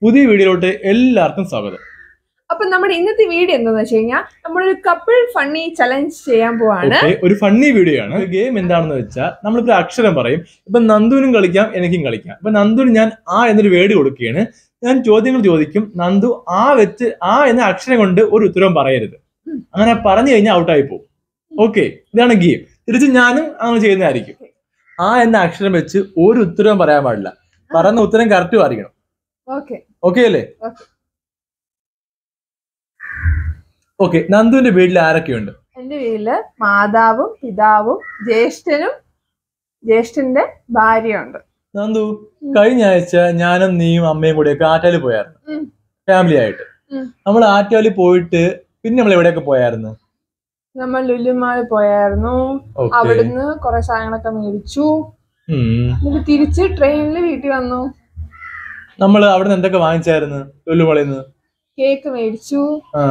പുതിയ വീഡിയോയിലോട്ട് എല്ലാവർക്കും സ്വാഗതം അപ്പൊ നമ്മുടെ ഇന്നത്തെ വീഡിയോ എന്താന്ന് വെച്ച് കഴിഞ്ഞാൽ നമ്മളൊരു കപ്പിൾ ഫണ്ണി ചലഞ്ച് ചെയ്യാൻ പോവാണ് ഓക്കെ ഒരു ഫണ്ണി വീഡിയോ ആണ് ഗെയിം എന്താണെന്ന് വെച്ചാൽ നമ്മളിപ്പോ അക്ഷരം പറയും ഇപ്പൊ നന്ദുവിനും കളിക്കാം എനിക്കും കളിക്കാം ഇപ്പൊ നന്ദുവിന് ഞാൻ ആ എന്നൊരു വേർഡ് കൊടുക്കുകയാണ് ഞാൻ ചോദ്യങ്ങൾ ചോദിക്കും നന്ദു ആ വെച്ച് ആ എന്ന അക്ഷരം കൊണ്ട് ഒരു ഉത്തരവും പറയരുത് അങ്ങനെ പറഞ്ഞു കഴിഞ്ഞാൽ ഔട്ടായി പോകും ഓക്കെ ഇതാണ് ഗെയിം തിരിച്ച് ഞാനും അങ്ങനെ ചെയ്യുന്നതായിരിക്കും ആ എന്ന അക്ഷരം വെച്ച് ഒരു ഉത്തരവും പറയാൻ പാടില്ല പറയുന്ന ഉത്തരം കറക്റ്റ് പാലിക്കണം ഓക്കെ ഓക്കെ അല്ലേ Okay. ഓക്കെ നന്ദുവിന്റെ വീട്ടിൽ ആരൊക്കെയുണ്ട് എന്റെ വീട്ടില് മാതാവും പിതാവും ജ്യേഷ്ഠനും ജ്യേഷ്ഠന്റെ ഭാര്യയുണ്ട് നന്ദു കഴിഞ്ഞ ആഴ്ച ഞാനും നീയും അമ്മയും കൂടെയൊക്കെ ആറ്റാലി പോയായിരുന്നു ഉം. ഫാമിലി ആയിട്ട് ഉം. നമ്മൾ ആറ്റാലി പോയിട്ട് പിന്നെ നമ്മൾ എവിടെയൊക്കെ പോയായിരുന്നു നമ്മൾ ലുലുമാള് പോയായിരുന്നു ഓക്കെ അവിടുന്ന് കുറെ സാധനങ്ങളൊക്കെ മേടിച്ചു ഉം. എന്നിട്ട് തിരിച്ച് ട്രെയിനിൽ വീട്ടിൽ വന്നു നമ്മൾ അവിടെ നിന്ന് എന്തൊക്കെ വാങ്ങിച്ചായിരുന്നു ലുലുമളയിൽ കേക്ക് മേടിച്ചു ആ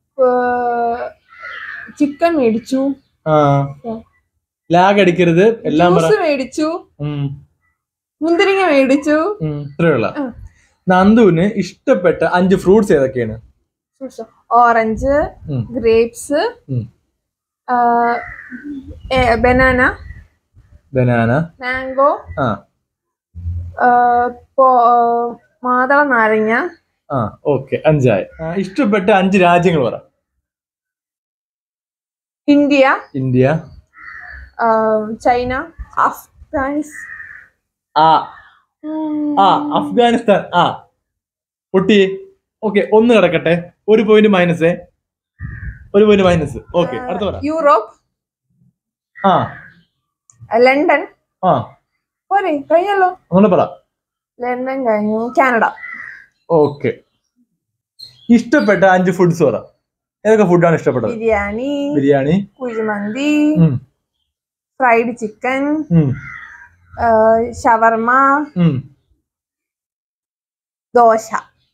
ചിക്കൻ മേടിച്ചു ആ ലാഗ് അടിക്കരുത് എല്ലാം പറ ജ്യൂസ് മേടിച്ചു ഉം. മുന്തിരിങ്ങ മേടിച്ചു ഉം. ഇത്രയുള്ള ആ. നന്ദുവിന് ഇഷ്ടപ്പെട്ട അഞ്ച് ഫ്രൂട്ട്സ് ഏതൊക്കെയാണ് ഓറഞ്ച് ഉം. ഗ്രേപ്സ് ഉം. ബനാന ബനാന മാംഗോ ആ മാതള നാരങ്ങ ആ ഓക്കെ അഞ്ചായി ആ, ഇഷ്ടപ്പെട്ട അഞ്ച് രാജ്യങ്ങൾ പറ ഇന്ത്യ ഇന്ത്യ ആ, ചൈന അഫ്ഗാനിസ് ആ ആ അഫ്ഗാനിസ്ഥാൻ ആ പൊട്ടി ഓക്കെ ഒന്ന് കിടക്കട്ടെ ഒരു പോയിന്റ് മൈനസ് ഒരു പോയിന്റ് മൈനസ് ഓക്കെ അടുത്ത പറ യൂറോപ്പ് ആ ലണ്ടൻ ആ പോരെ കഴിഞ്ഞല്ലോ അങ്ങനെ പറ ലണ്ടൻ കഴിഞ്ഞു കാനഡ ഓക്കെ ഇഷ്ടപ്പെട്ട അഞ്ച് ഫുഡ്സ് പറ ഏതൊക്കെ ഫുഡാണ് ഇഷ്ടപ്പെട്ടത് ബിരിയാണി ബിരിയാണി കുഴിമന്തി ഉം, ഫ്രൈഡ് ചിക്കൻ ഉം, ഷവർമ ഉം. ദോശ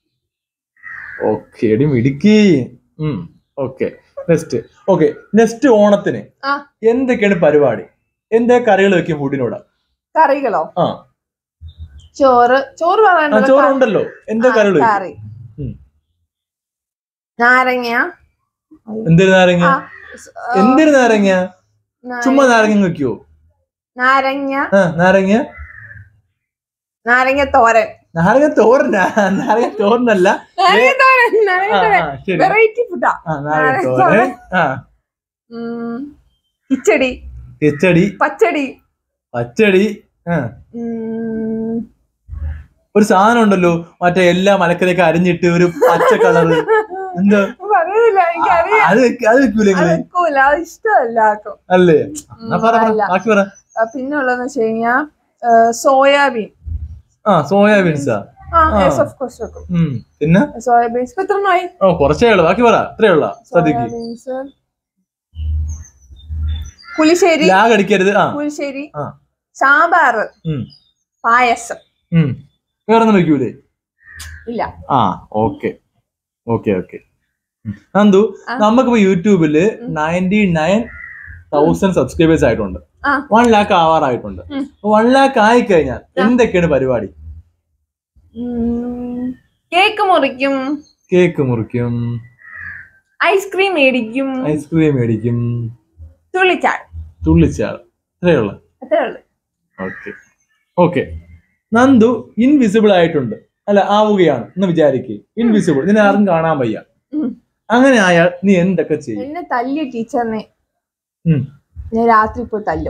ഓക്കെ എടി മിടുക്കി ഓക്കെ നെക്സ്റ്റ് ഓക്കെ നെക്സ്റ്റ് ഓണത്തിന് ആ. എന്തൊക്കെയാണ് പരിപാടി എന്താ കറികൾ വെക്കും ഫുഡിനോട് കറികളോ ആ ചോറ് ചോറ് ആ പറയണ്ടല്ലോ ചോറുണ്ടല്ലോ എന്താ ആ, കറികൾ വെക്കും കറി ഉം. നാരങ്ങ എന്തൊരു നാരങ്ങ ആ, സ്- ആ, എന്തൊരു നാരങ്ങ നാ- ചുമ്മാ നാരങ്ങ വെക്കുവോ നാരങ്ങ ആ നാരങ്ങ നാരങ്ങ തോരൻ നാരങ്ങ തോരനാ നാരങ്ങ തോരനല്ല നാരങ്ങ തോരൻ നാരങ്ങ ആ, തോരൻ ആ, ശരി വെറൈറ്റി ഫുഡാ ആ നാരങ്ങ നാരങ്ങ തോരൻ ആ ഉം, കിച്ചടി കിച്ചടി പച്ചടി പച്ചടി ആ ഉം, ഒരു സാധനം ഉണ്ടല്ലോ മറ്റേ എല്ലാ മലക്കറിയൊക്കെ അരിഞ്ഞിട്ട് ഒരു പച്ച കളറ് എന്താ പറയുന്നില്ല എനിക്കറിയാം അത് വെക്ക- അത് വെക്കൂല അത് നിങ്ങള് വെക്കൂല അത് ഇഷ്ടമല്ല ആർക്കും അല്ലേ എന്നാ പറ പറ, അല്ല. ബാക്കി പറ ആ, പിന്നെ ഉള്ളതെന്ന് വെച്ച് കഴിഞ്ഞാ സോയാബീൻ ആ സോയാബീൻസാ ആ ആ. യെസ് ഓഫ് കോഴ്സ് വെക്കും ഉം പിന്നെ സോയാബീൻസ് ഇപ്പൊ എത്ര എണ്ണമായി ഓ കുറച്ചേ ഉള്ളു ബാക്കി പറ ഇത്രേ ഉള്ള സദ്യക്ക് സോയാബീൻസ് പുളിശ്ശേരി ലാഗ് അടിക്കരുത് ആ പുളിശ്ശേരി ആ. സാമ്പാർ ഉം പായസം ഉം വേറൊന്നും വെക്കൂലേ ഇല്ല ആ ഓക്കെ ഓക്കെ ഓക്കെ നന്ദു ആ. നമുക്കിപ്പോ യൂട്യൂബില് നയൻറ്റി നയൻ തൗസൻഡ് സബ്സ്ക്രൈബേഴ്സ് ആയിട്ടുണ്ട് ആ. വൺ ലാക്ക് ആവാറായിട്ടുണ്ട് ഉം. വൺ ലാക്ക് ആയി കഴിഞ്ഞാൽ എന്തൊക്കെയാണ് പരിപാടി ഉം, കേക്ക് മുറിക്കും കേക്ക് മുറിക്കും ഐസ്ക്രീം മേടിക്കും ഐസ്ക്രീം മേടിക്കും തുള്ളിച്ചാൾ തുള്ളിച്ചാൾ ഇത്രയുള്ള അത്രേ ഉള്ളു ഓക്കെ ഓക്കെ നന്ദു ഇൻവിസിബിൾ ആയിട്ടുണ്ട് അല്ല ആവുകയാണ് എന്ന് വിചാരിക്കുക ഇൻവിസിബിൾ നിന്നെ ആർക്കും കാണാൻ വയ്യ ഉം. അങ്ങനെ ആയാൽ നീ എന്തൊക്കെ ചെയ്യും എന്നെ തല്ലിയ ടീച്ചറിനെ ഉം. ഞാൻ രാത്രി പോയി തല്ലും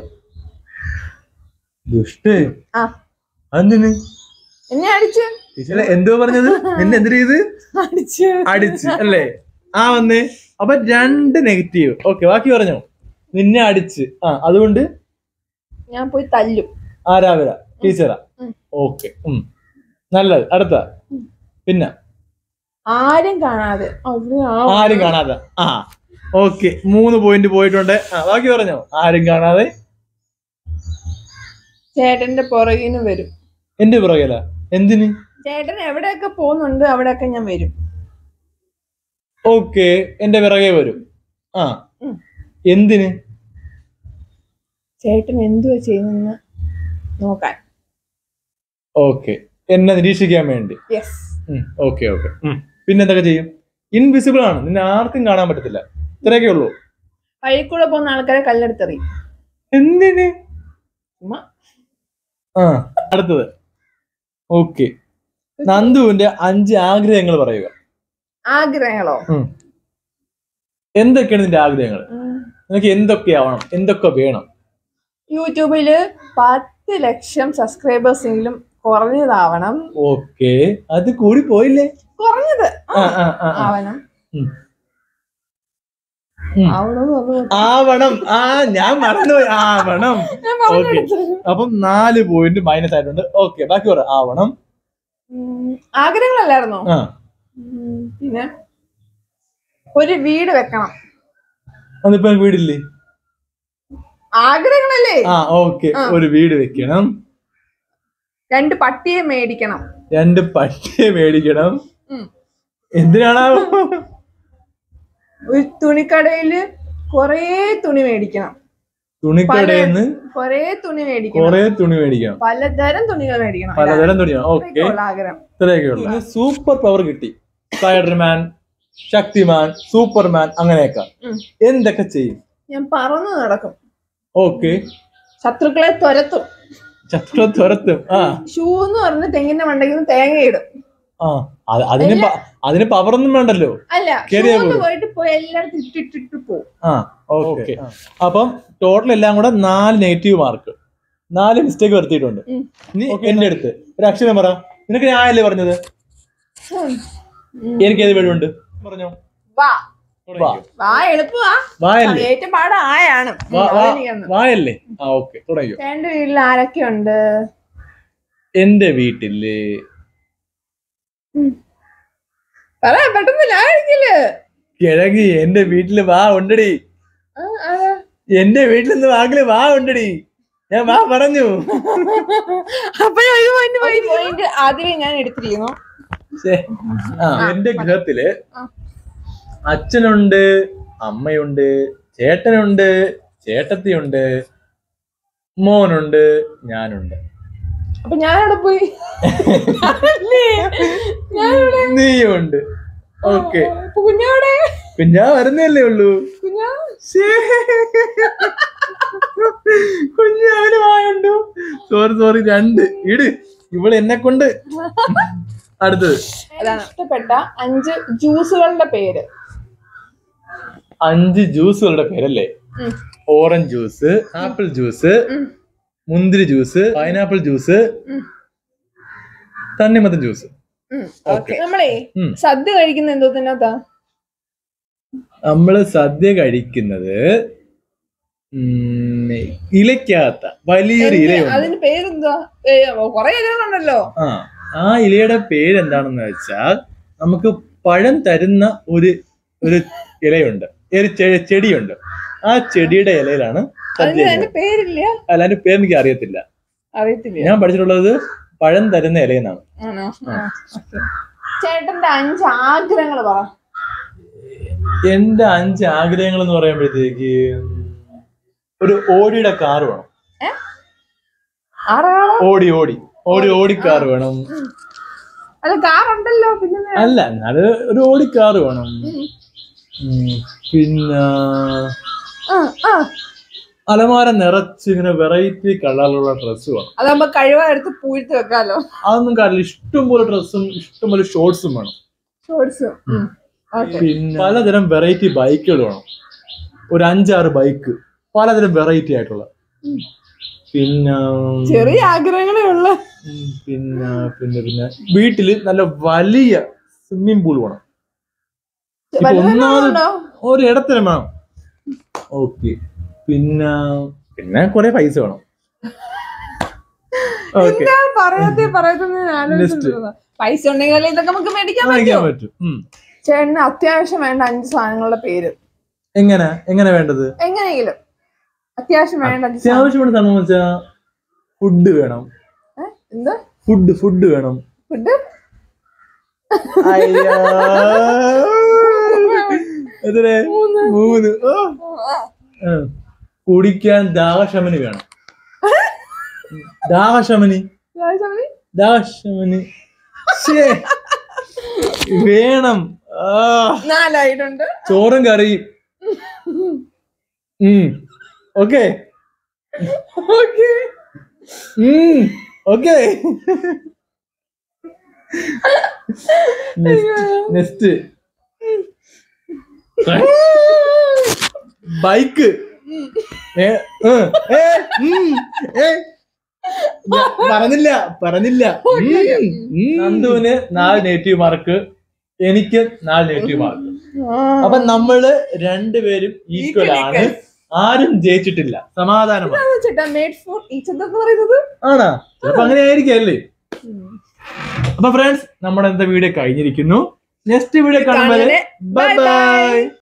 ദുഷ്ടേ ആ എന്തിന് എന്നെ അടിച്ച് ടീച്ചറെ എന്തോ പറഞ്ഞത് നിന്നെ എന്ത് ചെയ്ത് അടിച്ച് അടിച്ച് അല്ലേ ആ വന്നേ അപ്പൊ രണ്ട് നെഗറ്റീവ് ഓക്കെ ബാക്കി പറഞ്ഞോ നിന്നെ അടിച്ച് ആ അതുകൊണ്ട് ഞാൻ പോയി തല്ലും ആരാവില ടീച്ചറാ ഉം. ഓക്കെ നല്ലത് അടുത്ത പിന്നെ ആരും കാണാതെ അവിടെ ആ ആരും കാണാതെ ആ ഓക്കെ മൂന്ന് പോയിന്റ് പോയിട്ടുണ്ട് ആ ബാക്കി പറഞ്ഞോ ആരും കാണാതെ ചേട്ടന്റെ പുറകിന് വരും എന്റെ പുറകില എന്തിന് ചേട്ടൻ എവിടെയൊക്കെ പോകുന്നുണ്ട് അവിടെയൊക്കെ ഞാൻ വരും ഓക്കെ എന്റെ പിറകെ വരും ആ ഉം. എന്തിന് ചേട്ടൻ എന്തുവാ ചെയ്യുന്നെന്ന് നോക്കാൻ ഓക്കെ എന്നെ നിരീക്ഷിക്കാൻ വേണ്ടി യെസ് ഓക്കെ ഓക്കെ പിന്നെ എന്തൊക്കെ ചെയ്യും ഇൻവിസിബിൾ ആണ് നിന്നെ ആർക്കും കാണാൻ പറ്റത്തില്ല ഇത്രയൊക്കെ ഉള്ളൂ വഴി കൂടെ പോകുന്ന ആൾക്കാരെ കല്ലെടുത്തെറിയും എന്തിന് ചുമ്മാ ആ അടുത്തത് ഓക്കെ നന്ദുവിന്റെ അഞ്ച് ആഗ്രഹങ്ങൾ പറയുക ആഗ്രഹങ്ങളോ ഉം. എന്തൊക്കെയാണ് നിന്റെ ആഗ്രഹങ്ങൾ ഉം. നിനക്ക് എന്തൊക്കെയാവണം എന്തൊക്കെ വേണം യൂട്യൂബില് പത്ത് ലക്ഷം സബ്സ്ക്രൈബേഴ്സ് എങ്കിലും കുറഞ്ഞതാവണം ഓക്കെ അത് കൂടി പോയില്ലേ കുറഞ്ഞത് ആ, ആ, ആ, ആ. ആവണം ഉം. ഉം. ആവണമെന്ന് പറഞ്ഞു ആവണം ആ ഞാൻ മറന്നുപോയി ആവണം ഞാൻ പറഞ്ഞു ഓക്കെ കൊടുത്തത്. അപ്പം നാല് പോയിന്റ് മൈനസ് ആയിട്ടുണ്ട് ഓക്കെ ബാക്കി പറ ആവണം ഉം, ആഗ്രഹങ്ങളല്ലായിരുന്നോ ആ ഉം, പിന്നെ ഒരു വീട് വെക്കണം അതിപ്പോ വീടില്ലേ ആഗ്രഹങ്ങളല്ലേ ആ ഓക്കെ ആ. ഒരു വീട് വെക്കണം രണ്ട് പട്ടിയെ മേടിക്കണം രണ്ട് പട്ടിയെ മേടിക്കണം ഉം. എന്തിനാണാവോ ഒരു തുണിക്കടയില് കൊറേ തുണി മേടിക്കണം തുണിക്കടയിൽ കൊറേ തുണി മേടിക്കണം കൊറേ തുണി മേടിക്കണം പലതരം തുണികൾ മേടിക്കണം പലതരം തുണിയാണ് ഓക്കെ ഇതൊക്കെ ഉള്ള ആഗ്രഹം ഇത്രയൊക്കെ ഉള്ളു സൂപ്പർ പവർ കിട്ടി സ്പൈഡർമാൻ ശക്തിമാൻ സൂപ്പർമാൻ അങ്ങനെയൊക്കെ ഉം. എന്തൊക്കെ ചെയ്യും ഞാൻ പറന്നു നടക്കും ഓക്കെ ശത്രുക്കളെ തുരത്തും ചത്ര തുരത്തും ആ ഷൂ എന്ന് പറഞ്ഞ് തെങ്ങിന്റെ മണ്ടയ്ക്ക് തേങ്ങയിടും ആ അത് അതിന് പ- അതിന് പവറൊന്നും വേണ്ടല്ലോ അല്ല ഷൂ കേറിയാ എന്ന് പോരെ? പോയിട്ട് പോയി എല്ലായിടത്തും ഇട്ടിട്ടിട്ട് പോകും ആ ഓക്കെ അപ്പം ടോട്ടൽ എല്ലാം കൂടെ നാല് നെഗറ്റീവ് മാർക്ക് നാല് മിസ്റ്റേക്ക് വരുത്തിയിട്ടുണ്ട് ഉം. ഇനി എന്റെ അടുത്ത് ഒരു അക്ഷരം പറ നിനക്ക് ഞാനല്ലേ പറഞ്ഞത് എനിക്ക് ഏത് പേരുണ്ട് പറഞ്ഞോ വാ വാ വാ എളുപ്പമാ വായല്ലേ ഏറ്റവും പാട് ആയാണ് ഉം, വാ- വാ- അതെനിക്കന്ന്. വായല്ലേ ആ ഓക്കെ തുടങ്ങിയോ എന്റെ വീട്ടിൽ ആരൊക്കെ ഉണ്ട് എന്റെ വീട്ടില് പറയാ പെട്ടെന്ന് ലാഴിക്കില്ല കിഴങ്ങി എന്റെ വീട്ടില് വാ ഉണ്ടടി എന്റെ വീട്ടിൽ നിന്ന് വാക്കില് വാ ഉണ്ടടി ഞാൻ വാ പറഞ്ഞു പോയിന്റ് ആദ്യമേ ഞാൻ എടുത്തിരിക്കുന്നു ശ്ശേ. ആ, എന്റെ ഗൃഹത്തില് ആ. അച്ഛനുണ്ട് അമ്മയുണ്ട് ചേട്ടനുണ്ട് ചേട്ടത്തിയുണ്ട് മോനുണ്ട് ഞാനുണ്ട് അപ്പൊ ഞാനവിടെ പോയി ഞാനിവിടെ നീയുണ്ട് ഓക്കെ അപ്പൊ കുഞ്ഞവിടെ കുഞ്ഞാ വരുന്നല്ലേ ഉള്ളൂ കുഞ്ഞാ ശ്ശേ. കുഞ്ഞാവിന് വായുണ്ടു സോറി സോറി രണ്ട് ഇട് ഇവള് എന്നെ കൊണ്ട് അടുത്തത് അതാണ് ഇഷ്ടപ്പെട്ട അഞ്ച് ജ്യൂസുകളുടെ പേര് അഞ്ച് ജ്യൂസുകളുടെ പേരല്ലേ ഉം. ഓറഞ്ച് ജ്യൂസ് ആപ്പിൾ ജ്യൂസ് ഉം. മുന്തിരി ജ്യൂസ് പൈനാപ്പിൾ ജ്യൂസ് ഉം. തണ്ണിമത്തൻ ജ്യൂസ് ഉം, ഓക്കേ. നമ്മളേ ഉം. സദ്യ കഴിക്കുന്ന എന്തോ തിന്നത്താ നമ്മള് സദ്യ കഴിക്കുന്നത് ഉം, ഇലയ്ക്കകത്ത വലിയൊരു ഇലയുണ്ട് അതിന് പേരെന്തുവാ ഏ, കൊറേ ഇലകളുണ്ടല്ലോ ആ ആ ഇലയുടെ പേര് എന്താണെന്ന് വെച്ചാൽ നമുക്ക് പഴം തരുന്ന ഒരു ഒരു ഇലയുണ്ട് ഒരു ചെ- ചെടിയുണ്ട് ആ ചെടിയുടെ ഇലയിലാണ് സദ്യ അതിന് ചെയ്യുന്നത്. അതിന്റെ പേരില്ല അല്ല അതിന്റെ പേര് എനിക്ക് അറിയത്തില്ല അറിയത്തില്ല ഞാൻ പഠിച്ചിട്ടുള്ളത് പഴം തരുന്ന ഇലയെന്നാണ് ആണോ ആ, ഓക്കേ. ചേട്ടന്റെ അഞ്ച് ആഗ്രഹങ്ങൾ പറ എന്റെ അഞ്ച് ആഗ്രഹങ്ങൾ എന്ന് പറയുമ്പോഴത്തേക്ക് ഒരു ഓടിയുടെ കാർ വേണം ആറാളോ ഓടി ഓടി ഓടി ഓടി കാർ വേണം അത് കാറുണ്ടല്ലോ പിന്നെ എന്തിനാ? അല്ല അത് ഒരു ഓടി കാർ വേണം ഉം, പിന്നെ ആ, ആ. അലമാര നിറച്ച് ഇങ്ങനെ വെറൈറ്റി കളറിലുള്ള ഡ്രസ്സ് വേണം അതാകുമ്പോ കഴിവാ എടുത്ത് പൂഴ്ത്തി വെക്കാലോ അതൊന്നും കാര്യമില്ല ഇഷ്ടംപോലെ ഡ്രസ്സും ഇഷ്ടംപോലെ ഷോർട്സും വേണം ഷോർട്സ് ഓക്കെ പിന്നെ പലതരം വെറൈറ്റി ബൈക്കുകൾ വേണം ഒരു അഞ്ചാറ് ബൈക്ക് പലതരം വെറൈറ്റി ആയിട്ടുള്ള പിന്നെ ചെറിയ ആഗ്രഹങ്ങളേ ഉള്ളു ഉം, പിന്നെ പിന്നെ പിന്നെ വീട്ടില് നല്ല വലിയ സ്വിമ്മിംഗ് പൂൾ വേണം ഇപ്പൊ ഒന്നാമത് ഉണ്ടോ ഒരു ഇടത്തരം വേണം ഓക്കെ പിന്നെ പിന്നെ കൊറേ പൈസ വേണം ഓക്കെ എന്താ പറയാത്തെ പറയാത്തെന്ന് ഞാൻ ആലോചിച്ചിട്ടിരുന്നതാ. പൈസ ഉണ്ടെങ്കിൽ ഇതൊക്കെ നമുക്ക് മേടിക്കാൻ വാങ്ങിക്കാൻ പറ്റും പറ്റും ഉം. ചേട്ടന് അത്യാവശ്യം വേണ്ട അഞ്ച് സാധനങ്ങളുടെ പേര് എങ്ങനെ എങ്ങനെ വേണ്ടത് എങ്ങനെയെങ്കിലും അത്യാവശ്യം വേണ്ട അഞ്ച് സാധനം അത്യാവശ്യം വേണ്ട സാധനം വെച്ചാ ഫുഡ് വേണം ഏ? എന്താ ഫുഡ് ഫുഡ് വേണം ഫുഡ് അയ്യോ എത്രേ മൂന്ന് ഓ. ആ. കുടിക്കാൻ ദാഹശമനി വേണം ദാഹശമനി ദാഹശമനി ശ്ശേ. വേണം ആ, നാലായിട്ടുണ്ട് ചോറും കറിയും okay okay okay next bike ഏ, ഏ, ഏ, ഉം, ഏ. ഞാ- പറഞ്ഞില്ല പറഞ്ഞില്ല ഉം, ഉം. നന്ദുവിന് നാല് നെഗറ്റീവ് മാർക്ക് എനിക്ക് നാല് നെഗറ്റീവ് മാർക്ക് അപ്പൊ നമ്മള് രണ്ടുപേരും ഈക്വൽ Equal, ആണ് ആരും ജയിച്ചിട്ടില്ല സമാധാനമാണ് ചേട്ടാ മേഡ് ഫോർ ഈച്ച് എന്ന് പറയുന്നത് ആണാ ചിലപ്പോ അങ്ങനെ ആയിരിക്കും അല്ലേ അപ്പൊ ഫ്രണ്ട്സ് നമ്മുടെ എന്താ വീഡിയോ കഴിഞ്ഞിരിക്കുന്നു നെക്സ്റ്റ് വീഡിയോ കാണുമ്പോൾ കാണുന്നവരെ ബൈ bye ബൈ bye.